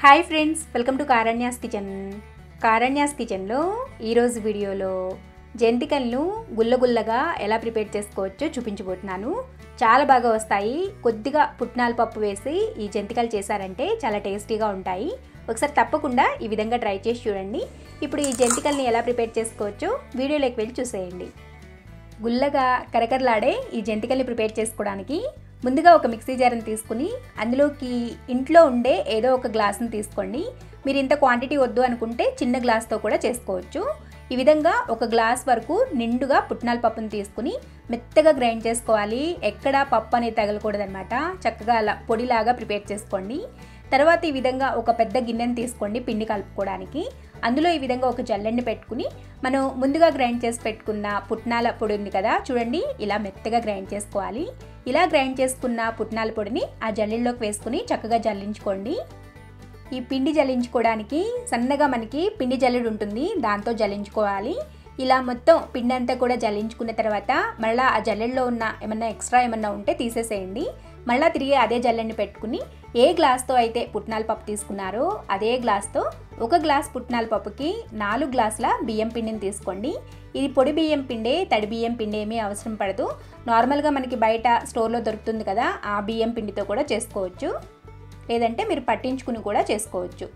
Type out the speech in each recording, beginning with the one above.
hi friends welcome to Karanya's kitchen Karanya's కిచెన్లో ఈరోజు వీడియోలో జంతికలను గుల్లగుల్లగా ఎలా ప్రిపేర్ చేసుకోవచ్చో చూపించబోతున్నాను చాలా బాగా వస్తాయి కొద్దిగా పుట్నాల పప్పు వేసి ఈ జంతికలు చేశారంటే చాలా టేస్టీగా ఉంటాయి ఒకసారి తప్పకుండా ఈ విధంగా ట్రై చేసి చూడండి ఇప్పుడు ఈ జంతికల్ని ఎలా ప్రిపేర్ చేసుకోవచ్చో వీడియోలోకి వెళ్ళి చూసేయండి గుల్లగా కరకరలాడే ఈ జంతికల్ని ప్రిపేర్ చేసుకోవడానికి ముందుగా ఒక మిక్సీ జార్ని తీసుకుని అందులోకి ఇంట్లో ఉండే ఏదో ఒక గ్లాస్ని తీసుకోండి మీరు ఇంత క్వాంటిటీ వద్దు అనుకుంటే చిన్న గ్లాస్తో కూడా చేసుకోవచ్చు ఈ విధంగా ఒక గ్లాస్ వరకు నిండుగా పుట్నాల పప్పును తీసుకుని మెత్తగా గ్రైండ్ చేసుకోవాలి ఎక్కడ పప్పు అనేది తగలకూడదనమాట చక్కగా అలా పొడిలాగా ప్రిపేర్ చేసుకోండి తర్వాత ఈ విధంగా ఒక పెద్ద గిన్నెని తీసుకోండి పిండి కలుపుకోవడానికి అందులో ఈ విధంగా ఒక జల్లెండి పెట్టుకుని మనం ముందుగా గ్రైండ్ చేసి పెట్టుకున్న పుట్నాల పొడి ఉంది కదా చూడండి ఇలా మెత్తగా గ్రైండ్ చేసుకోవాలి ఇలా గ్రైండ్ చేసుకున్న పుట్నాల పొడిని ఆ జల్లెల్లోకి వేసుకుని చక్కగా జల్లించుకోండి ఈ పిండి జల్లించుకోవడానికి సన్నగా మనకి పిండి జల్లెడు ఉంటుంది దాంతో జల్లించుకోవాలి ఇలా మొత్తం పిండి అంతా కూడా జల్లించుకున్న తర్వాత మళ్ళీ ఆ జల్లెల్లో ఉన్న ఏమన్నా ఎక్స్ట్రా ఏమన్నా ఉంటే తీసేసేయండి మళ్ళీ తిరిగి అదే జల్లెంని పెట్టుకుని ఏ గ్లాస్తో అయితే పుట్నాల పప్పు తీసుకున్నారో అదే గ్లాస్తో ఒక గ్లాస్ పుట్నాల పప్పుకి నాలుగు గ్లాసుల బియ్యం పిండిని తీసుకోండి ఇది పొడి బియ్యం పిండే తడి బియ్యం పిండి ఏమీ అవసరం పడదు నార్మల్గా మనకి బయట స్టోర్లో దొరుకుతుంది కదా ఆ బియ్యం పిండితో కూడా చేసుకోవచ్చు లేదంటే మీరు పట్టించుకుని కూడా చేసుకోవచ్చు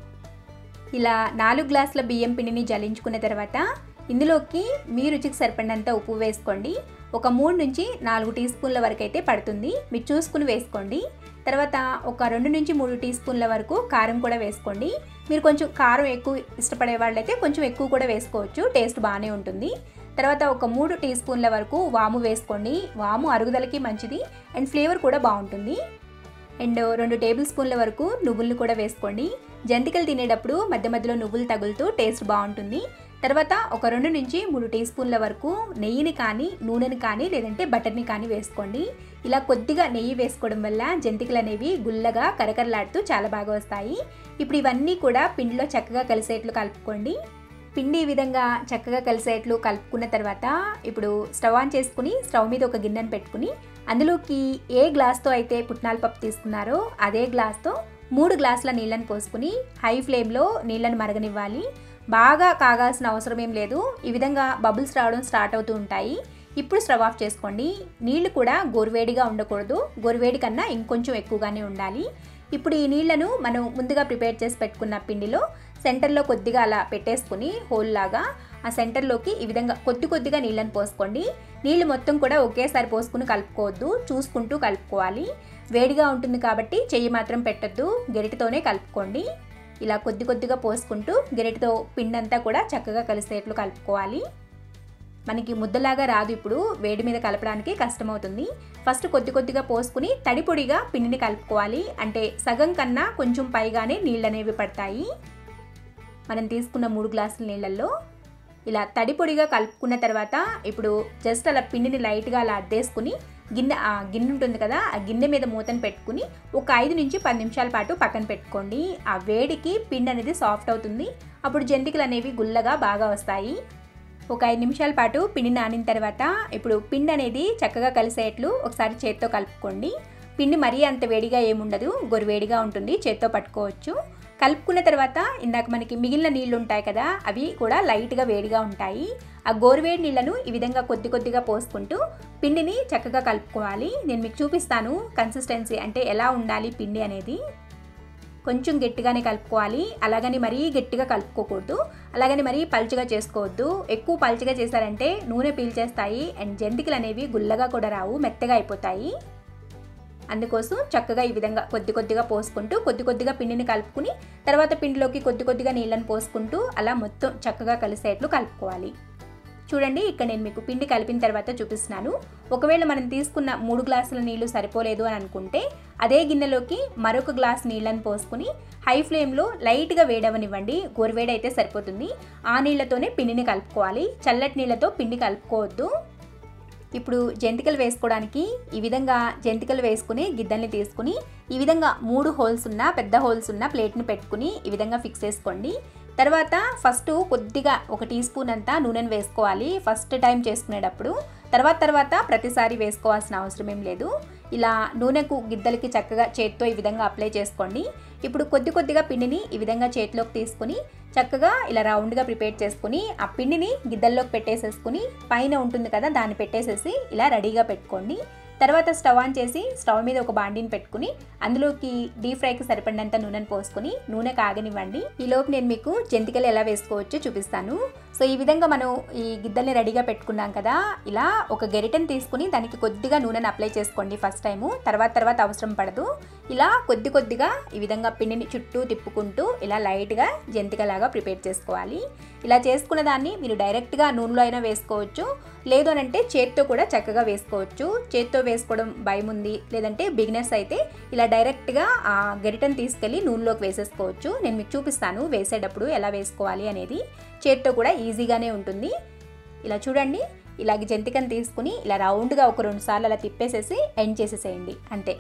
ఇలా నాలుగు గ్లాసుల బియ్యం పిండిని జల్లించుకున్న తర్వాత ఇందులోకి మీ రుచికి సరిపడినంత ఉప్పు వేసుకోండి ఒక మూడు నుంచి నాలుగు టీ స్పూన్ల వరకు అయితే పడుతుంది మీరు చూసుకుని వేసుకోండి తర్వాత ఒక రెండు నుంచి మూడు టీ స్పూన్ల వరకు కారం కూడా వేసుకోండి మీరు కొంచెం కారం ఎక్కువ ఇష్టపడే వాళ్ళైతే కొంచెం ఎక్కువ కూడా వేసుకోవచ్చు టేస్ట్ బాగానే ఉంటుంది తర్వాత ఒక మూడు టీ స్పూన్ల వరకు వాము వేసుకోండి వాము అరుగుదలకి మంచిది అండ్ ఫ్లేవర్ కూడా బాగుంటుంది అండ్ రెండు టేబుల్ స్పూన్ల వరకు నువ్వులను కూడా వేసుకోండి జంతికలు తినేటప్పుడు మధ్య మధ్యలో నువ్వులు తగులుతూ టేస్ట్ బాగుంటుంది తర్వాత ఒక రెండు నుంచి మూడు టీ స్పూన్ల వరకు నెయ్యిని కానీ నూనెని కానీ లేదంటే బటర్ని కానీ వేసుకోండి ఇలా కొద్దిగా నెయ్యి వేసుకోవడం వల్ల జంతికలు అనేవి గుల్లగా కరకరలాడుతూ చాలా బాగా వస్తాయి ఇప్పుడు ఇవన్నీ కూడా పిండిలో చక్కగా కలిసేట్లు కలుపుకోండి పిండి ఈ విధంగా చక్కగా కలిసేట్లు కలుపుకున్న తర్వాత ఇప్పుడు స్టవ్ ఆన్ చేసుకుని స్టవ్ మీద ఒక గిన్నెను పెట్టుకుని అందులోకి ఏ గ్లాస్తో అయితే పుట్నాల పప్పు తీసుకున్నారో అదే గ్లాస్తో మూడు గ్లాసుల నీళ్ళని పోసుకుని హై ఫ్లేమ్లో నీళ్ళని మరగనివ్వాలి బాగా కాగాల్సిన అవసరం ఏం లేదు ఈ విధంగా బబుల్స్ రావడం స్టార్ట్ అవుతూ ఉంటాయి ఇప్పుడు స్టవ్ ఆఫ్ చేసుకోండి నీళ్లు కూడా గోరువేడిగా ఉండకూడదు గోరువేడి కన్నా ఇంకొంచెం ఎక్కువగానే ఉండాలి ఇప్పుడు ఈ నీళ్లను మనం ముందుగా ప్రిపేర్ చేసి పెట్టుకున్న పిండిలో సెంటర్లో కొద్దిగా అలా పెట్టేసుకుని హోల్ లాగా ఆ సెంటర్లోకి ఈ విధంగా కొద్ది కొద్దిగా నీళ్ళని పోసుకోండి నీళ్ళు మొత్తం కూడా ఒకేసారి పోసుకుని కలుపుకోవద్దు చూసుకుంటూ కలుపుకోవాలి వేడిగా ఉంటుంది కాబట్టి చెయ్యి మాత్రం పెట్టద్దు గెరిటితోనే కలుపుకోండి ఇలా కొద్ది కొద్దిగా పోసుకుంటూ గెరిటితో పిండంతా కూడా చక్కగా కలిసేట్లు కలుపుకోవాలి మనకి ముద్దలాగా రాదు ఇప్పుడు వేడి మీద కలపడానికి కష్టమవుతుంది ఫస్ట్ కొద్ది కొద్దిగా పోసుకుని తడి పొడిగా పిండిని కలుపుకోవాలి అంటే సగం కన్నా కొంచెం పైగానే నీళ్ళు అనేవి పడతాయి మనం తీసుకున్న మూడు గ్లాసుల నీళ్ళల్లో ఇలా తడి పొడిగా కలుపుకున్న తర్వాత ఇప్పుడు జస్ట్ అలా పిండిని లైట్గా అలా అద్దేసుకుని గిన్నె ఆ గిన్నె ఉంటుంది కదా ఆ గిన్నె మీద మూతను పెట్టుకుని ఒక ఐదు నుంచి పది నిమిషాల పాటు పక్కన పెట్టుకోండి ఆ వేడికి పిండి అనేది సాఫ్ట్ అవుతుంది అప్పుడు జంతికలు అనేవి గుల్లగా బాగా వస్తాయి ఒక ఐదు నిమిషాల పాటు పిండి నానిన తర్వాత ఇప్పుడు పిండి అనేది చక్కగా కలిసేట్లు ఒకసారి చేత్తో కలుపుకోండి పిండి మరీ అంత వేడిగా ఏముండదు గొరివేడిగా ఉంటుంది చేత్తో పట్టుకోవచ్చు కలుపుకున్న తర్వాత ఇందాక మనకి మిగిలిన నీళ్ళు ఉంటాయి కదా అవి కూడా లైట్గా వేడిగా ఉంటాయి ఆ గోరువేడి నీళ్ళను ఈ విధంగా కొద్ది కొద్దిగా పోసుకుంటూ పిండిని చక్కగా కలుపుకోవాలి నేను మీకు చూపిస్తాను కన్సిస్టెన్సీ అంటే ఎలా ఉండాలి పిండి అనేది కొంచెం గట్టిగానే కలుపుకోవాలి అలాగని మరీ గట్టిగా కలుపుకోకూడదు అలాగని మరీ పల్చగా చేసుకోవద్దు ఎక్కువ పల్చగా చేశారంటే నూనె పీల్చేస్తాయి అండ్ జంతికలు అనేవి గుల్లగా కూడా రావు మెత్తగా అయిపోతాయి అందుకోసం చక్కగా ఈ విధంగా కొద్ది కొద్దిగా పోసుకుంటూ కొద్ది కొద్దిగా పిండిని కలుపుకుని తర్వాత పిండిలోకి కొద్ది కొద్దిగా నీళ్ళని పోసుకుంటూ అలా మొత్తం చక్కగా కలిసేట్లు కలుపుకోవాలి చూడండి ఇక్కడ నేను మీకు పిండి కలిపిన తర్వాత చూపిస్తున్నాను ఒకవేళ మనం తీసుకున్న మూడు గ్లాసుల నీళ్లు సరిపోలేదు అని అనుకుంటే అదే గిన్నెలోకి మరొక గ్లాస్ నీళ్ళని పోసుకుని హై ఫ్లేమ్లో లైట్గా వేడవనివ్వండి గోరువేడి అయితే సరిపోతుంది ఆ నీళ్ళతోనే పిండిని కలుపుకోవాలి చల్లటి నీళ్ళతో పిండి కలుపుకోవద్దు ఇప్పుడు జంతికలు వేసుకోవడానికి ఈ విధంగా జంతికలు వేసుకుని గిద్దల్ని తీసుకుని ఈ విధంగా మూడు హోల్స్ ఉన్న పెద్ద హోల్స్ ఉన్న ప్లేట్ని పెట్టుకుని ఈ విధంగా ఫిక్స్ చేసుకోండి తర్వాత ఫస్ట్ కొద్దిగా ఒక టీ స్పూన్ అంతా నూనెను వేసుకోవాలి ఫస్ట్ టైం చేసుకునేటప్పుడు తర్వాత తర్వాత ప్రతిసారి వేసుకోవాల్సిన అవసరం ఏం లేదు ఇలా నూనెకు గిద్దలకి చక్కగా చేత్తో ఈ విధంగా అప్లై చేసుకోండి ఇప్పుడు కొద్ది కొద్దిగా పిండిని ఈ విధంగా చేతిలోకి తీసుకుని చక్కగా ఇలా రౌండ్గా ప్రిపేర్ చేసుకుని ఆ పిండిని గిద్దల్లోకి పెట్టేసేసుకుని పైన ఉంటుంది కదా దాన్ని పెట్టేసేసి ఇలా రెడీగా పెట్టుకోండి తర్వాత స్టవ్ ఆన్ చేసి స్టవ్ మీద ఒక బాండిని పెట్టుకుని అందులోకి డీప్ ఫ్రైకి సరిపడినంత నూనెను పోసుకొని నూనె కాగనివ్వండి ఈ లోపు నేను మీకు జంతికలు ఎలా వేసుకోవచ్చో చూపిస్తాను సో ఈ విధంగా మనం ఈ గిద్దల్ని రెడీగా పెట్టుకున్నాం కదా ఇలా ఒక గెరిటను తీసుకుని దానికి కొద్దిగా నూనెను అప్లై చేసుకోండి ఫస్ట్ టైము తర్వాత తర్వాత అవసరం పడదు ఇలా కొద్ది కొద్దిగా ఈ విధంగా పిండిని చుట్టూ తిప్పుకుంటూ ఇలా లైట్గా జంతికలాగా ప్రిపేర్ చేసుకోవాలి ఇలా చేసుకున్న దాన్ని మీరు డైరెక్ట్గా నూనెలో అయినా వేసుకోవచ్చు లేదు అని అంటే చేత్తో కూడా చక్కగా వేసుకోవచ్చు చేత్తో వేసుకోవడం భయం ఉంది లేదంటే బిగినర్స్ అయితే ఇలా డైరెక్ట్గా ఆ గరిటను తీసుకెళ్ళి నూనెలోకి వేసేసుకోవచ్చు నేను మీకు చూపిస్తాను వేసేటప్పుడు ఎలా వేసుకోవాలి అనేది చేత్తో కూడా ఈజీగానే ఉంటుంది ఇలా చూడండి ఇలాగ జంతికను తీసుకుని ఇలా రౌండ్గా ఒక రెండు సార్లు అలా తిప్పేసేసి ఎండ్ చేసేసేయండి అంతే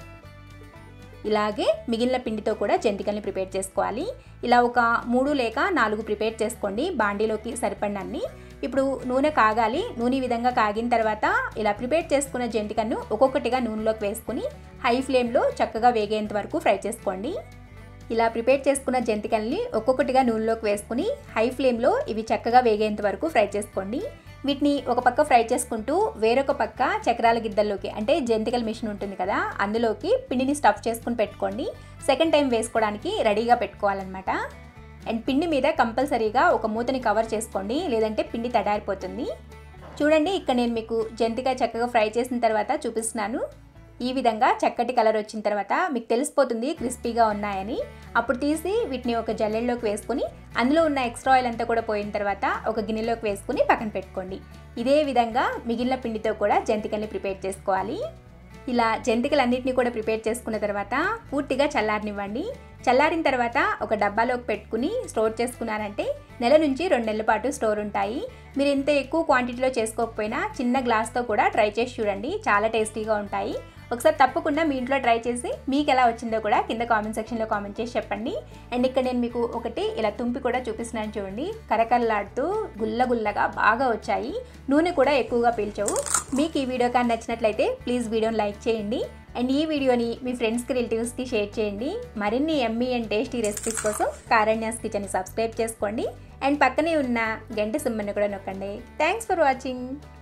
ఇలాగే మిగిలిన పిండితో కూడా జంతికల్ని ప్రిపేర్ చేసుకోవాలి ఇలా ఒక మూడు లేక నాలుగు ప్రిపేర్ చేసుకోండి బాండీలోకి సరిపడినన్ని ఇప్పుడు నూనె కాగాలి నూనె ఈ విధంగా కాగిన తర్వాత ఇలా ప్రిపేర్ చేసుకున్న జంతికను ఒక్కొక్కటిగా నూనెలోకి వేసుకుని హై ఫ్లేమ్లో చక్కగా వేగేంత వరకు ఫ్రై చేసుకోండి ఇలా ప్రిపేర్ చేసుకున్న జంతికల్ని ఒక్కొక్కటిగా నూనెలోకి వేసుకుని హై ఫ్లేమ్లో ఇవి చక్కగా వేగేంత వరకు ఫ్రై చేసుకోండి వీటిని ఒక పక్క ఫ్రై చేసుకుంటూ వేరొక పక్క చక్రాల గిద్దల్లోకి అంటే జంతికల మిషన్ ఉంటుంది కదా అందులోకి పిండిని స్టఫ్ చేసుకుని పెట్టుకోండి సెకండ్ టైం వేసుకోవడానికి రెడీగా పెట్టుకోవాలన్నమాట అండ్ పిండి మీద కంపల్సరీగా ఒక మూతని కవర్ చేసుకోండి లేదంటే పిండి తడారిపోతుంది చూడండి ఇక్కడ నేను మీకు జంతిక చక్కగా ఫ్రై చేసిన తర్వాత చూపిస్తున్నాను ఈ విధంగా చక్కటి కలర్ వచ్చిన తర్వాత మీకు తెలిసిపోతుంది క్రిస్పీగా ఉన్నాయని అప్పుడు తీసి వీటిని ఒక జల్లెల్లోకి వేసుకుని అందులో ఉన్న ఎక్స్ట్రా ఆయిల్ అంతా కూడా పోయిన తర్వాత ఒక గిన్నెలోకి వేసుకుని పక్కన పెట్టుకోండి ఇదే విధంగా మిగిలిన పిండితో కూడా జంతికల్ని ప్రిపేర్ చేసుకోవాలి ఇలా జంతికలన్నింటినీ కూడా ప్రిపేర్ చేసుకున్న తర్వాత పూర్తిగా చల్లారనివ్వండి చల్లారిన తర్వాత ఒక డబ్బాలోకి పెట్టుకుని స్టోర్ చేసుకున్నారంటే నెల నుంచి రెండు నెలల పాటు స్టోర్ ఉంటాయి మీరు ఇంత ఎక్కువ క్వాంటిటీలో చేసుకోకపోయినా చిన్న గ్లాస్తో కూడా ట్రై చేసి చూడండి చాలా టేస్టీగా ఉంటాయి ఒకసారి తప్పకుండా మీ ఇంట్లో ట్రై చేసి మీకు ఎలా వచ్చిందో కూడా కింద కామెంట్ సెక్షన్లో కామెంట్ చేసి చెప్పండి అండ్ ఇక్కడ నేను మీకు ఒకటి ఇలా తుంపి కూడా చూపిస్తున్నాను చూడండి కరకరలాడుతూ గుల్ల గుల్లగా బాగా వచ్చాయి నూనె కూడా ఎక్కువగా పీల్చవు మీకు ఈ వీడియో కానీ నచ్చినట్లయితే ప్లీజ్ వీడియోని లైక్ చేయండి అండ్ ఈ వీడియోని మీ ఫ్రెండ్స్కి రిలేటివ్స్కి షేర్ చేయండి మరిన్ని ఎమ్మీ అండ్ టేస్టీ రెసిపీస్ కోసం కారణ్యాస్ కిచెన్ని సబ్స్క్రైబ్ చేసుకోండి అండ్ పక్కనే ఉన్న గంట సిమ్మని కూడా నొక్కండి థ్యాంక్స్ ఫర్ వాచింగ్